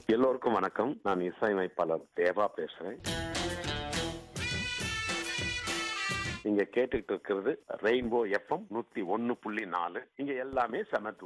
எல்லோருக்கும் வணக்கம் நான் இசையமைப்பாளர் தேவா பேசுறேன் நீங்க கேட்டுக்கிட்டு இருக்கிறது ரெயின்போ எஃப்எம் நூத்தி ஒன்னு புள்ளி நாலு இங்க எல்லாமே செமத்து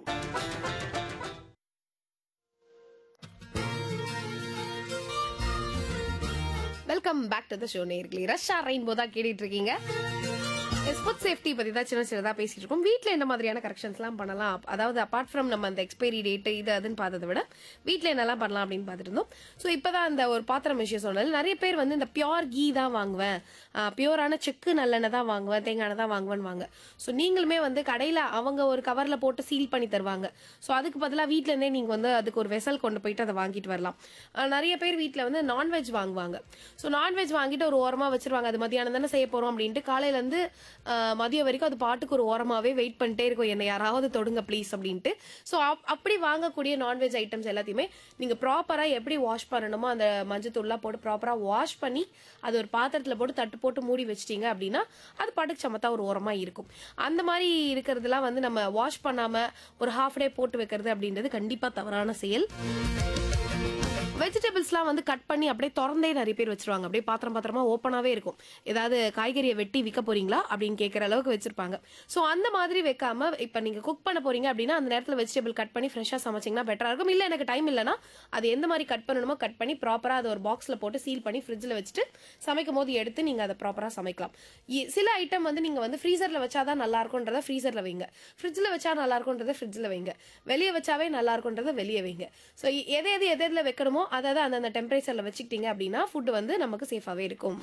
welcome back to the show நேர்களே ரஷ்ஷா ரெயின்போ தான் கேட்டுட்டு இருக்கீங்க ஃபுட் சேஃப்டி பத்தி தான் சின்ன சின்னதா பேசிட்டு இருக்கோம் வீட்ல என்ன மாதிரியான கரெக்ஷன்ஸ்லாம் பண்ணலாம் அதாவது அபார்ட் ஃப்ரம் நம்ம அந்த எக்ஸ்பைரி டேட் இது அதுன்னு பார்த்ததை விட வீட்ல என்னெல்லாம் பண்ணலாம் அப்படின்னு பார்த்துட்டு இருந்தோம் ஸோ இப்பதான் அந்த ஒரு பாத்திரம் விஷயம் சொன்னது நிறைய பேர் வந்து இந்த பியோர் கீ தான் வாங்குவேன் பியோரான செக்கு நல்லெண்ணெய் தான் வாங்குவேன் தேங்காய் எண்ணெய் தான் வாங்குவேன் வாங்க ஸோ நீங்களுமே வந்து கடையில அவங்க ஒரு கவர்ல போட்டு சீல் பண்ணி தருவாங்க ஸோ அதுக்கு பதிலாக வீட்ல இருந்தே நீங்க வந்து அதுக்கு ஒரு வெசல் கொண்டு போயிட்டு அதை வாங்கிட்டு வரலாம் அஹ் நிறைய பேர் வீட்ல வந்து நான்வெஜ் வாங்குவாங்க ஸோ நான்வெஜ் வாங்கிட்டு ஒரு ஓரமா வச்சிருவாங்க அது மதியானம் தானே செய்ய போறோம் அப்படின்ட்டு காலையில இருந்து அஹ், மதியம் வரைக்கும் அது பாட்டுக்கு ஒரு ஓரமாவே வெயிட் பண்ணிட்டே இருக்கும் என்னை யாராவது தொடுங்க ப்ளீஸ் அப்படின்ட்டு ஸோ அப்படி வாங்கக்கூடிய நான்வெஜ் ஐட்டம்ஸ் எல்லாத்தையுமே நீங்க ப்ராப்பரா எப்படி வாஷ் பண்ணணுமோ அந்த மஞ்சத்தூள்லாம் போட்டு ப்ராப்பரா வாஷ் பண்ணி அது ஒரு பாத்திரத்துல போட்டு தட்டு போட்டு மூடி வச்சிட்டீங்க அப்படின்னா அது பாட்டுக்கு சமத்தா ஒரு ஓரமா இருக்கும் அந்த மாதிரி இருக்கிறதுலாம் வந்து நம்ம வாஷ் பண்ணாம ஒரு ஹாஃப் டே போட்டு வைக்கிறது அப்படின்றது கண்டிப்பா தவறான செயல் வெஜிடபிள்ஸ்லாம் வந்து கட் பண்ணி அப்படியே திறந்தே நிறைய பேர் வச்சிருவாங்க அப்படியே பாத்திரம் பாத்திரமா ஓப்பனாவே இருக்கும் ஏதாவது காய்கறியை வெட்டி விற்க போறீங்களா அப்படின்னு கேட்குற அளவுக்கு வச்சிருப்பாங்க ஸோ அந்த மாதிரி வைக்காம இப்போ நீங்க குக் பண்ண போறீங்க அப்படின்னா அந்த நேரத்தில் வெஜிடபிள் கட் பண்ணி ஃப்ரெஷ்ஷாக சமைச்சிங்கன்னா பெட்டரா இருக்கும் இல்லை எனக்கு டைம் இல்லைன்னா அது எந்த மாதிரி கட் பண்ணணுமோ கட் பண்ணி ப்ராப்பராக அதை ஒரு பாக்ஸில் போட்டு சீல் பண்ணி ஃப்ரிட்ஜில் வச்சுட்டு சமைக்கும் போது எடுத்து நீங்க அதை ப்ராப்பராக சமைக்கலாம் இ- சில ஐட்டம் வந்து நீங்க வந்து ஃப்ரீசரில் வச்சாதான் நல்லா இருக்கும்ன்றத ஃப்ரீசரில் வைங்க ஃப்ரிட்ஜில் வச்சா நல்லா இருக்கும்ன்றத ஃப்ரிட்ஜில் வைங்க வெளியே வச்சாவே நல்லா இருக்கும்ன்றத வெளியே வைங்க ஸோ எது எது எது எதில் வைக்கணுமோ அதை அதை அந்தந்த டெம்பரேச்சரில் வச்சுக்கிட்டீங்க அப்படின்னா ஃபுட் வந்து நமக்கு சேஃபாகவே இருக்கும்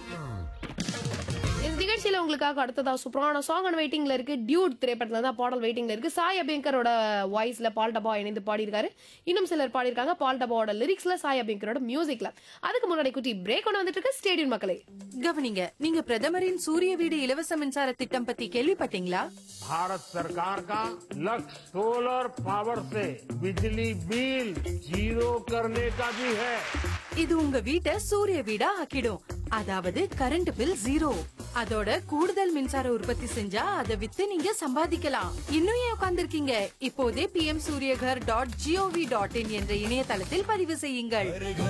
இந்த நிகழ்ச்சியில உங்களுக்காக அடுத்ததா சூப்பரான சாங் அண்ட் வெயிட்டிங்ல இருக்கு டியூட் திரைப்படத்துல தான் பாடல் வெயிட்டிங்ல இருக்கு சாய் அபியங்கரோட வாய்ஸ்ல பால் டபா இணைந்து பாடியிருக்காரு இன்னும் சிலர் பாடியிருக்காங்க பால் டபாவோட லிரிக்ஸ்ல சாய் அபியங்கரோட மியூசிக்ல அதுக்கு முன்னாடி குட்டி பிரேக் ஒன்று வந்துட்டு இருக்கு ஸ்டேடியம் மக்களே கவனிங்க நீங்க பிரதமரின் சூரிய வீடு இலவச மின்சார திட்டம் பத்தி கேள்விப்பட்டீங்களா भारत सरकार का लक्ष्य सोलर पावर से बिजली बिल जीरो करने का भी है இது உங்க வீட்டை சூரிய வீடா ஆக்கிடும் அதாவது கரண்ட் பில் ஜீரோ அதோட கூடுதல் மின்சார உற்பத்தி செஞ்சா அதை வித்து நீங்க சம்பாதிக்கலாம் இன்னும் ஏன் உட்கார்ந்திருக்கீங்க இப்போதே P M Suryaghar dot GOV dot in என்ற இணையதளத்தில் பதிவு செய்யுங்கள்